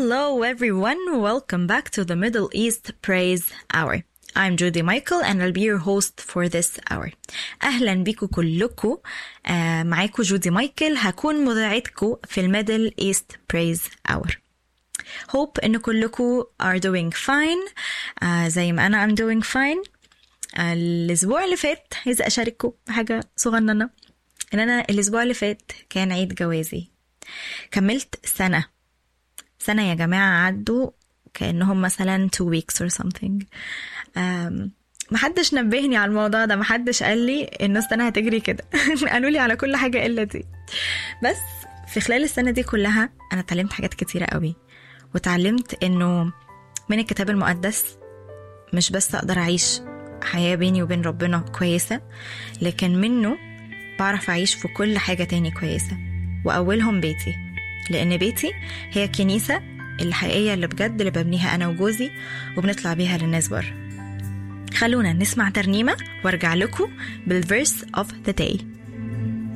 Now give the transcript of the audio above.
Hello, everyone. Welcome back to the Middle East Praise Hour. I'm Judy Michael and I'll be your host for this hour. أهلا بيكم كلكم آه معاكم جودي مايكل هكون مذيعتكم في الميدل ايست برايز اور hope ان كلكم are doing fine آه زي ما انا I'm doing fine آه الاسبوع اللي فات عايزه اشارككم بحاجه صغننه ان انا الاسبوع اللي فات كان عيد جوازي كملت سنه سنه يا جماعه عدوا كانهم مثلا two weeks or something um, محدش نبهني على الموضوع ده محدش قال لي ان السنه هتجري كده قالوا لي على كل حاجه الا دي بس في خلال السنه دي كلها انا اتعلمت حاجات كتيره قوي وتعلمت انه من الكتاب المقدس مش بس اقدر اعيش حياه بيني وبين ربنا كويسه لكن منه بعرف اعيش في كل حاجه تاني كويسه واولهم بيتي لان بيتي هي الكنيسه الحقيقيه اللي بجد اللي ببنيها انا وجوزي وبنطلع بيها للناس بره خلونا نسمع ترنيمة وارجع لكم بالفيرس of the day